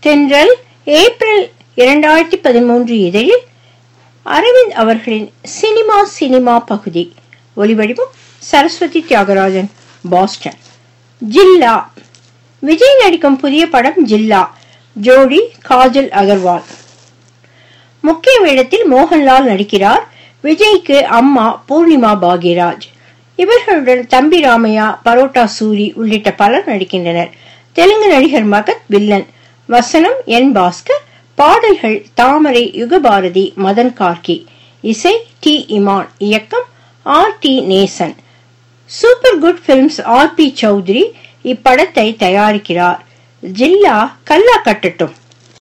தென்றல் ஏப்ரல் இரண்டாயிரத்தி பதிமூன்று இதழில் அரவிந்த் அவர்களின் சினிமா சினிமா பகுதி ஒலிவடிவம் சரஸ்வதி தியாகராஜன் பாஸ்டன் ஜில்லா விஜய் நடிக்கும் புதிய படம் ஜில்லா ஜோடி காஜல் அகர்வால் முக்கிய வேடத்தில் மோகன்லால் நடிக்கிறார் விஜய்க்கு அம்மா பூர்ணிமா பாக்யராஜ் இவர்களுடன் தம்பி ராமையா பரோட்டா சூரி உள்ளிட்ட பலர் நடிக்கின்றனர் தெலுங்கு நடிகர் மகத் வில்லன் வசனம் என் பாஸ்கர் பாடல்கள் தாமரை யுகபாரதி மதன் கார்கி இசை டி இமான் இயக்கம் R T Nesan super good films R B Choudhary இப்படத்தை தயாரிக்கிறார் ஜில்லா கல்லா கட்டட்டும்